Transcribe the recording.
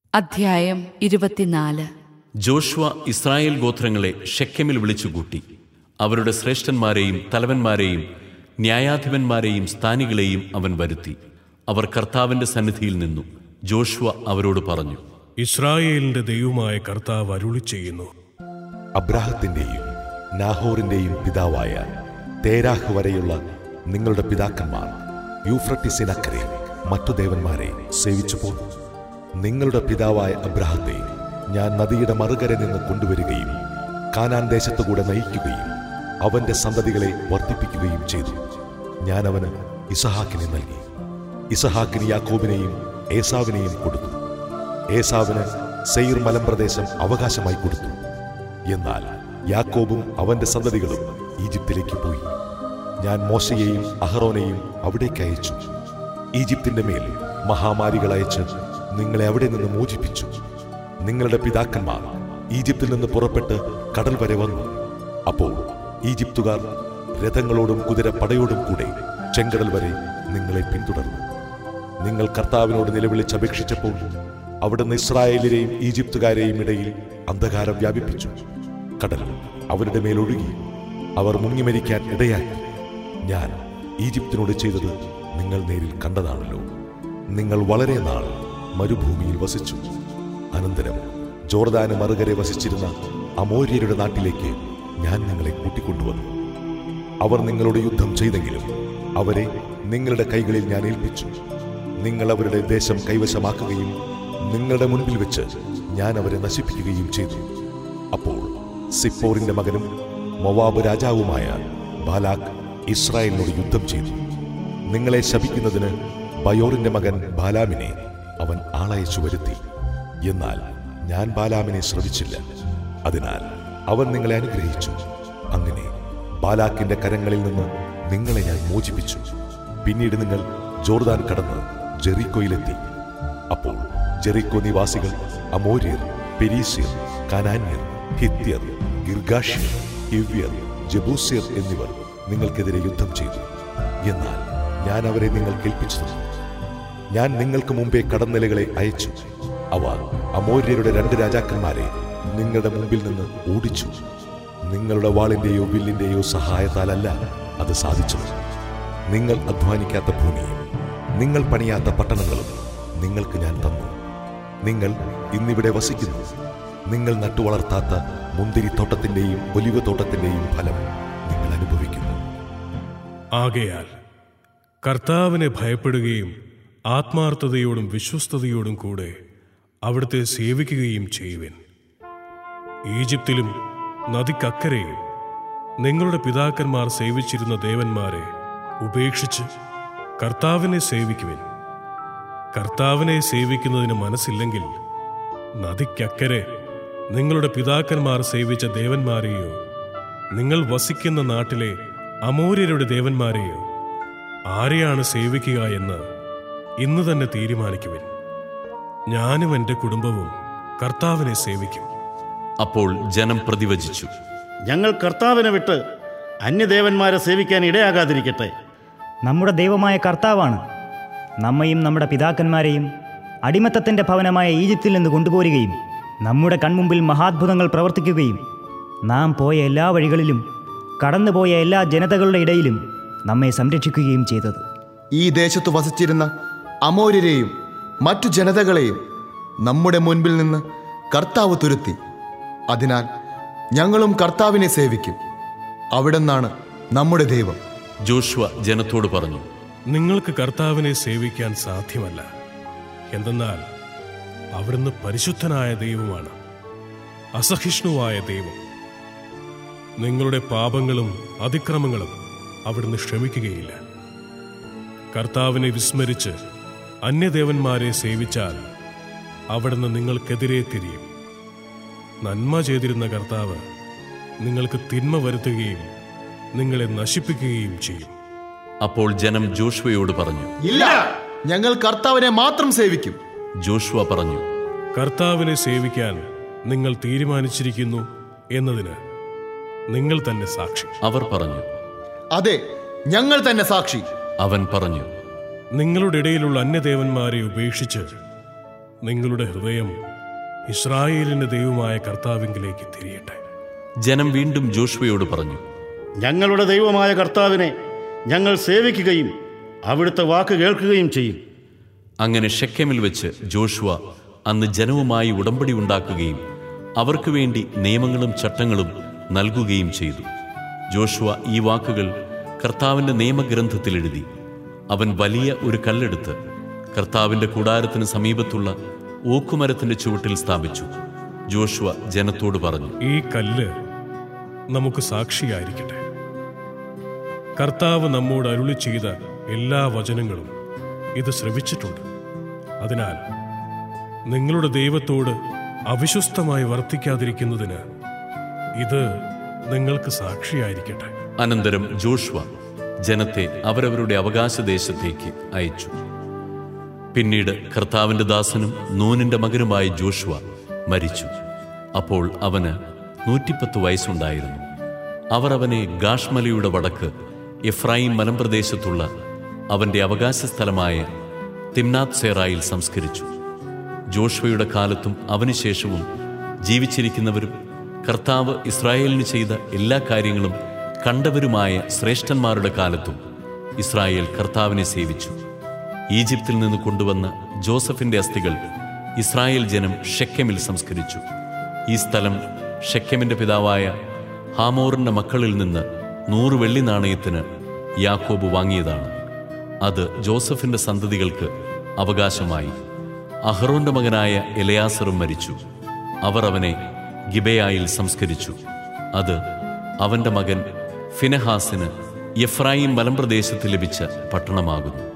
അധ്യായം ഇരുപത്തിനാല് Joshua Israel ഗോത്രങ്ങളെ ഷെക്കെമിൽ വിളിച്ചുകൂട്ടി അവരുടെ ശ്രേഷ്ഠന്മാരെയും തലവന്മാരെയും ന്യായാധിപന്മാരെയും സ്ഥാനികളെയും അവൻ വരുത്തി അവർ കർത്താവിന്റെ സന്നിധിയിൽ നിന്നു ജോഷുവ അവരോട് പറഞ്ഞു ഇസ്രായേലിന്റെ ദൈവമായ കർത്താവ് അരുളി ചെയ്യുന്നു അബ്രാഹത്തിന്റെയും നാഹോറിന്റെയും പിതാവായ തേരാഹ് വരെയുള്ള നിങ്ങളുടെ പിതാക്കന്മാർ യൂഫ്രട്ടിസിനക്കരെ മറ്റു ദേവന്മാരെ സേവിച്ചു പോന്നു നിങ്ങളുടെ പിതാവായ അബ്രാഹത്തെ ഞാൻ നദിയുടെ മറുകര നിന്ന് കൊണ്ടുവരികയും കാനാൻ ദേശത്തുകൂടെ നയിക്കുകയും അവന്റെ സന്തതികളെ വർദ്ധിപ്പിക്കുകയും ചെയ്തു ഞാൻ അവന് ഇസഹാക്കിനെ നൽകി ഇസഹാക്കിന് യാക്കോബിനെയും ഏസാവിനെയും കൊടുത്തു ഏസാവിന് സെയിർ മലമ്പ്രദേശം അവകാശമായി കൊടുത്തു എന്നാൽ യാക്കോബും അവന്റെ സന്തതികളും ഈജിപ്തിലേക്ക് പോയി ഞാൻ മോശയെയും അഹറോനെയും അവിടേക്ക് അയച്ചു ഈജിപ്തിന്റെ മേൽ മഹാമാരികൾ അയച്ച് നിങ്ങളെ അവിടെ നിന്ന് മോചിപ്പിച്ചു നിങ്ങളുടെ പിതാക്കന്മാർ ഈജിപ്തിൽ നിന്ന് പുറപ്പെട്ട് കടൽ വരെ വന്നു അപ്പോൾ ഈജിപ്തുകാർ രഥങ്ങളോടും കുതിരപ്പടയോടും കൂടെ ചെങ്കടൽ വരെ നിങ്ങളെ പിന്തുടർന്നു നിങ്ങൾ കർത്താവിനോട് നിലവിളിച്ചപേക്ഷിച്ചപ്പോൾ അവിടുന്ന് ഇസ്രായേലിനെയും ഈജിപ്തുകാരെയും ഇടയിൽ അന്ധകാരം വ്യാപിപ്പിച്ചു കടൽ അവരുടെ മേലൊഴുകി അവർ മുങ്ങിമരിക്കാൻ ഇടയാക്കി ഞാൻ ഈജിപ്തിനോട് ചെയ്തത് നിങ്ങൾ നേരിൽ കണ്ടതാണല്ലോ നിങ്ങൾ വളരെ നാൾ മരുഭൂമിയിൽ വസിച്ചു അനന്തരം ജോർദാന് മറുകരെ വസിച്ചിരുന്ന അമോര്യരുടെ നാട്ടിലേക്ക് ഞാൻ നിങ്ങളെ കൂട്ടിക്കൊണ്ടുവന്നു അവർ നിങ്ങളോട് യുദ്ധം ചെയ്തെങ്കിലും അവരെ നിങ്ങളുടെ കൈകളിൽ ഞാൻ ഏൽപ്പിച്ചു നിങ്ങൾ അവരുടെ ദേശം കൈവശമാക്കുകയും നിങ്ങളുടെ മുൻപിൽ വെച്ച് ഞാൻ അവരെ നശിപ്പിക്കുകയും ചെയ്തു അപ്പോൾ സിപ്പോറിന്റെ മകനും മൊവാബ് രാജാവുമായ ബാലാഖ് ഇസ്രായേലിനോട് യുദ്ധം ചെയ്തു നിങ്ങളെ ശപിക്കുന്നതിന് ബയോറിന്റെ മകൻ ബാലാമിനെ അവൻ ആളയച്ചു വരുത്തി എന്നാൽ ഞാൻ ബാലാമിനെ ശ്രവിച്ചില്ല അതിനാൽ അവൻ നിങ്ങളെ അനുഗ്രഹിച്ചു അങ്ങനെ ബാലാക്കിന്റെ കരങ്ങളിൽ നിന്ന് നിങ്ങളെ ഞാൻ മോചിപ്പിച്ചു പിന്നീട് നിങ്ങൾ ജോർദാൻ കടന്ന് ജെറിക്കോയിലെത്തി അപ്പോൾ ജെറിക്കോ നിവാസികൾ അമോര്യർ പെരീസ്യർ കനാന്യർ ഹിത്യർ ഗിർഗാഷ്യർ ഹിവ്യർ ജബൂസ്യർ എന്നിവർ നിങ്ങൾക്കെതിരെ യുദ്ധം ചെയ്തു എന്നാൽ ഞാൻ അവരെ നിങ്ങൾ കേൾപ്പിച്ചു തന്നു ഞാൻ നിങ്ങൾക്ക് മുമ്പേ കടന്നിലകളെ അയച്ചു അവ അമോര്യരുടെ രണ്ട് രാജാക്കന്മാരെ നിങ്ങളുടെ മുമ്പിൽ നിന്ന് ഓടിച്ചു നിങ്ങളുടെ വാളിന്റെയോ വില്ലിന്റെയോ സഹായത്താലല്ല അത് സാധിച്ചത് നിങ്ങൾ അധ്വാനിക്കാത്ത ഭൂമിയും നിങ്ങൾ പണിയാത്ത പട്ടണങ്ങളും നിങ്ങൾക്ക് ഞാൻ തന്നു നിങ്ങൾ ഇന്നിവിടെ വസിക്കുന്നു നിങ്ങൾ നട്ടുവളർത്താത്ത മുന്തിരിത്തോട്ടത്തിന്റെയും ഒലിവ് തോട്ടത്തിന്റെയും ഫലം നിങ്ങൾ അനുഭവിക്കുന്നു ആകയാൽ കർത്താവിനെ ഭയപ്പെടുകയും ആത്മാർത്ഥതയോടും വിശ്വസ്തയോടും കൂടെ അവിടുത്തെ സേവിക്കുകയും ചെയ്യുവിൻ ഈജിപ്തിലും നദിക്കക്കരെയും നിങ്ങളുടെ പിതാക്കന്മാർ സേവിച്ചിരുന്ന ദേവന്മാരെ ഉപേക്ഷിച്ച് കർത്താവിനെ സേവിക്കുവിൻ കർത്താവിനെ സേവിക്കുന്നതിന് മനസ്സില്ലെങ്കിൽ നദിക്കക്കരെ നിങ്ങളുടെ പിതാക്കന്മാർ സേവിച്ച ദേവന്മാരെയോ നിങ്ങൾ വസിക്കുന്ന നാട്ടിലെ അമൂര്യരുടെ ദേവന്മാരെയോ ആരെയാണ് സേവിക്കുക എന്ന് ഇന്ന് തന്നെ തീരുമാനിക്കുവിൻ ഞാനും എൻ്റെ കുടുംബവും കർത്താവിനെ സേവിക്കും അപ്പോൾ ജനം പ്രതിവചിച്ചു ഞങ്ങൾ കർത്താവിനെ വിട്ട് അന്യദേവന്മാരെ സേവിക്കാൻ ഇടയാകാതിരിക്കട്ടെ നമ്മുടെ ദൈവമായ കർത്താവാണ് നമ്മയും നമ്മുടെ പിതാക്കന്മാരെയും അടിമത്തത്തിൻ്റെ ഭവനമായ ഈജിപ്തിൽ നിന്ന് കൊണ്ടുപോരുകയും നമ്മുടെ കൺമുമ്പിൽ മഹാത്ഭുതങ്ങൾ പ്രവർത്തിക്കുകയും നാം പോയ എല്ലാ വഴികളിലും കടന്നുപോയ എല്ലാ ജനതകളുടെ ഇടയിലും നമ്മെ സംരക്ഷിക്കുകയും ചെയ്തത് ഈ ദേശത്തു വസിച്ചിരുന്ന അമോര്യരെയും മറ്റു ജനതകളെയും നമ്മുടെ മുൻപിൽ നിന്ന് കർത്താവ് തുരുത്തി അതിനാൽ ഞങ്ങളും കർത്താവിനെ സേവിക്കും അവിടെന്നാണ് നമ്മുടെ ദൈവം ജോഷുവ ജനത്തോട് പറഞ്ഞു നിങ്ങൾക്ക് കർത്താവിനെ സേവിക്കാൻ സാധ്യമല്ല എന്തെന്നാൽ അവിടുന്ന് പരിശുദ്ധനായ ദൈവമാണ് അസഹിഷ്ണുവായ ദൈവം നിങ്ങളുടെ പാപങ്ങളും അതിക്രമങ്ങളും അവിടുന്ന് ക്ഷമിക്കുകയില്ല കർത്താവിനെ വിസ്മരിച്ച് അന്യദേവന്മാരെ സേവിച്ചാൽ അവിടുന്ന് നിങ്ങൾക്കെതിരെ തിരിയും നന്മ ചെയ്തിരുന്ന കർത്താവ് നിങ്ങൾക്ക് തിന്മ വരുത്തുകയും നിങ്ങളെ നശിപ്പിക്കുകയും ചെയ്യും അപ്പോൾ ജനം ജോഷുവയോട് പറഞ്ഞു ഇല്ല ഞങ്ങൾ കർത്താവിനെ മാത്രം സേവിക്കും ജോഷുവ പറഞ്ഞു കർത്താവിനെ സേവിക്കാൻ നിങ്ങൾ തീരുമാനിച്ചിരിക്കുന്നു എന്നതിന് നിങ്ങൾ തന്നെ സാക്ഷി അവർ പറഞ്ഞു അതെ ഞങ്ങൾ തന്നെ സാക്ഷി അവൻ പറഞ്ഞു നിങ്ങളുടെ ഇടയിലുള്ള അന്യദേവന്മാരെ ഉപേക്ഷിച്ച് നിങ്ങളുടെ ഹൃദയം ഇസ്രായേലിന്റെ ദൈവമായ കർത്താവിങ്കിലേക്ക് തിരിയട്ടെ ജനം വീണ്ടും ജോഷ്വയോട് പറഞ്ഞു ഞങ്ങളുടെ ദൈവമായ കർത്താവിനെ ഞങ്ങൾ സേവിക്കുകയും അവിടുത്തെ വാക്ക് കേൾക്കുകയും ചെയ്യും അങ്ങനെ ഷെക്കെമിൽ വെച്ച് ജോഷുവ അന്ന് ജനവുമായി ഉടമ്പടി ഉണ്ടാക്കുകയും അവർക്ക് വേണ്ടി നിയമങ്ങളും ചട്ടങ്ങളും നൽകുകയും ചെയ്തു ജോഷുവ ഈ വാക്കുകൾ കർത്താവിൻ്റെ നിയമഗ്രന്ഥത്തിൽ എഴുതി അവൻ വലിയ ഒരു കല്ലെടുത്ത് കർത്താവിൻ്റെ കൂടാരത്തിന് സമീപത്തുള്ള ഓക്കുമരത്തിന്റെ ചുവട്ടിൽ സ്ഥാപിച്ചു ജോഷുവ ജനത്തോട് പറഞ്ഞു ഈ കല്ല് നമുക്ക് സാക്ഷിയായിരിക്കട്ടെ കർത്താവ് നമ്മോട് അരുളി ചെയ്ത എല്ലാ വചനങ്ങളും ഇത് ശ്രവിച്ചിട്ടുണ്ട് അതിനാൽ നിങ്ങളുടെ ദൈവത്തോട് അവിശ്വസ്തമായി വർത്തിക്കാതിരിക്കുന്നതിന് ഇത് നിങ്ങൾക്ക് സാക്ഷിയായിരിക്കട്ടെ അനന്തരം ജോഷുവ ജനത്തെ അവരവരുടെ അവകാശദേശത്തേക്ക് അയച്ചു പിന്നീട് കർത്താവിന്റെ ദാസനും നൂനിന്റെ മകനുമായ ജോഷുവ മരിച്ചു അപ്പോൾ അവന് നൂറ്റിപ്പത്ത് വയസ്സുണ്ടായിരുന്നു അവർ അവനെ ഗാഷ്മലയുടെ വടക്ക് എഫ്രായിം മലമ്പ്രദേശത്തുള്ള അവന്റെ അവകാശ സ്ഥലമായ തിംനാഥ് സേറായിൽ സംസ്കരിച്ചു ജോഷുവയുടെ കാലത്തും അവനുശേഷവും ജീവിച്ചിരിക്കുന്നവരും കർത്താവ് ഇസ്രായേലിന് ചെയ്ത എല്ലാ കാര്യങ്ങളും കണ്ടവരുമായ ശ്രേഷ്ഠന്മാരുടെ കാലത്തും ഇസ്രായേൽ കർത്താവിനെ സേവിച്ചു ഈജിപ്തിൽ നിന്ന് കൊണ്ടുവന്ന ജോസഫിന്റെ അസ്ഥികൾ ഇസ്രായേൽ ജനം ഷെക്കെമിൽ സംസ്കരിച്ചു ഈ സ്ഥലം ഷെക്കെമിന്റെ പിതാവായ ഹാമോറിന്റെ മക്കളിൽ നിന്ന് നൂറ് വെള്ളി നാണയത്തിന് യാക്കോബ് വാങ്ങിയതാണ് അത് ജോസഫിന്റെ സന്തതികൾക്ക് അവകാശമായി അഹ്റോന്റെ മകനായ എലയാസറും മരിച്ചു അവർ അവനെ ഗിബയായിൽ സംസ്കരിച്ചു അത് അവന്റെ മകൻ ഫിനഹാസിന് എഫ്രായിം മലമ്പ്രദേശത്ത് ലഭിച്ച പട്ടണമാകുന്നു